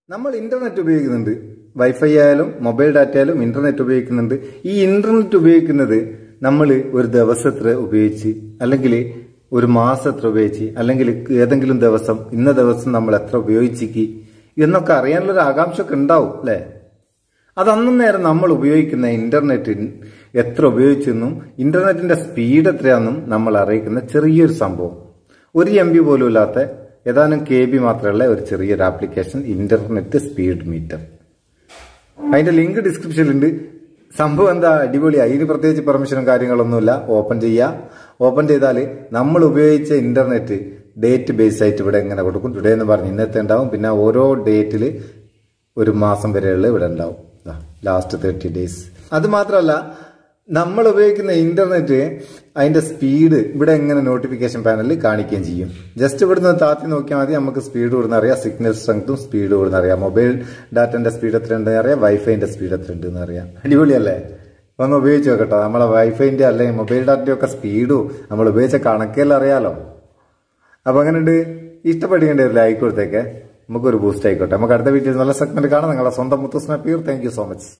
നമ്മൾ ഇന്റർനെറ്റ് ഉപയോഗിക്കുന്നുണ്ട് വൈഫൈ ആയാലും മൊബൈൽ ഡാറ്റ ആയാലും ഇന്റർനെറ്റ് ഉപയോഗിക്കുന്നുണ്ട് ഈ ഇന്റർനെറ്റ് ഉപയോഗിക്കുന്നത് നമ്മൾ ഒരു ദിവസത്ര ഉപയോഗിച്ച് അല്ലെങ്കിൽ ഒരു മാസം എത്ര ഉപയോഗിച്ച് അല്ലെങ്കിൽ ഏതെങ്കിലും ദിവസം ഇന്ന ദിവസം നമ്മൾ എത്ര ഉപയോഗിച്ചിക്ക് എന്നൊക്കെ അറിയാനുള്ള ഒരു ആകാംക്ഷ ഒക്കെ ഉണ്ടാവും അല്ലേ അത് അന്നും നേരം നമ്മൾ ഉപയോഗിക്കുന്ന ഇന്റർനെറ്റ് എത്ര ഉപയോഗിച്ചെന്നും ഇന്റർനെറ്റിന്റെ സ്പീഡ് എത്രയാണെന്നും നമ്മൾ അറിയിക്കുന്ന ചെറിയൊരു സംഭവം ഒരു എം ബി പോലും ഇല്ലാത്ത ഏതാനും കെ ബി മാത്രമുള്ള ഒരു ചെറിയൊരു ആപ്ലിക്കേഷൻ ഇന്റർനെറ്റ് സ്പീഡ് മീറ്റർ അതിന്റെ ലിങ്ക് ഡിസ്ക്രിപ്ഷനിലുണ്ട് സംഭവം എന്താ അടിപൊളി അതിന് പ്രത്യേകിച്ച് പെർമിഷനും കാര്യങ്ങളൊന്നുമില്ല ഓപ്പൺ ചെയ്യുക ഓപ്പൺ ചെയ്താൽ നമ്മൾ ഉപയോഗിച്ച ഇന്റർനെറ്റ് ഡേറ്റ് ബേസ് ആയിട്ട് ഇവിടെ ഇങ്ങനെ കൊടുക്കും ടുഡേ എന്ന് പറഞ്ഞ് ഇന്നത്തെ ഉണ്ടാവും പിന്നെ ഓരോ ഡേറ്റിൽ ഒരു മാസം വരെയുള്ള ഇവിടെ ഉണ്ടാവും ലാസ്റ്റ് തേർട്ടി ഡേയ്സ് അത് മാത്രമല്ല നമ്മൾ ഉപയോഗിക്കുന്ന ഇന്റർനെറ്റ് അതിന്റെ സ്പീഡ് ഇവിടെ എങ്ങനെ നോട്ടിഫിക്കേഷൻ പാനലിൽ കാണിക്കുകയും ചെയ്യും ജസ്റ്റ് ഇവിടുന്ന് താത്തി നോക്കിയാൽ മതി നമുക്ക് സ്പീഡ് കൂടുന്ന അറിയാം സിഗ്നൽ സ്ട്രെങ്ത്തും സ്പീഡ് കൂടുന്ന അറിയാം മൊബൈൽ ഡാറ്റന്റെ സ്പീഡ് എത്ര ഉണ്ടെന്ന് അറിയാം വൈഫൈന്റെ സ്പീഡ് എത്ര ഉണ്ടെന്ന് അറിയാം അടിപൊളിയല്ലേ ഒന്ന് ഉപയോഗിച്ച് നോക്കട്ടോ നമ്മളെ വൈഫൈന്റെ അല്ലെങ്കിൽ മൊബൈൽ ഡാറ്റയുടെ ഒക്കെ സ്പീഡും നമ്മൾ ഉപയോഗിച്ച കണക്കെല്ലാം അറിയാലോ അപ്പൊ അങ്ങനെയുണ്ട് ഇഷ്ടപ്പെടുകേണ്ട ഒരു ലൈക്ക് കൊടുത്തേക്ക് നമുക്കൊരു ബൂസ്റ്റ് ആയിക്കോട്ടെ നമുക്ക് അടുത്ത വീഡിയോയിൽ നല്ല സെഗ്മെന്റ് കാണാം നിങ്ങളെ സ്വന്തം മുത്തുസ്ന പീർ താങ്ക് യു സോ മച്ച്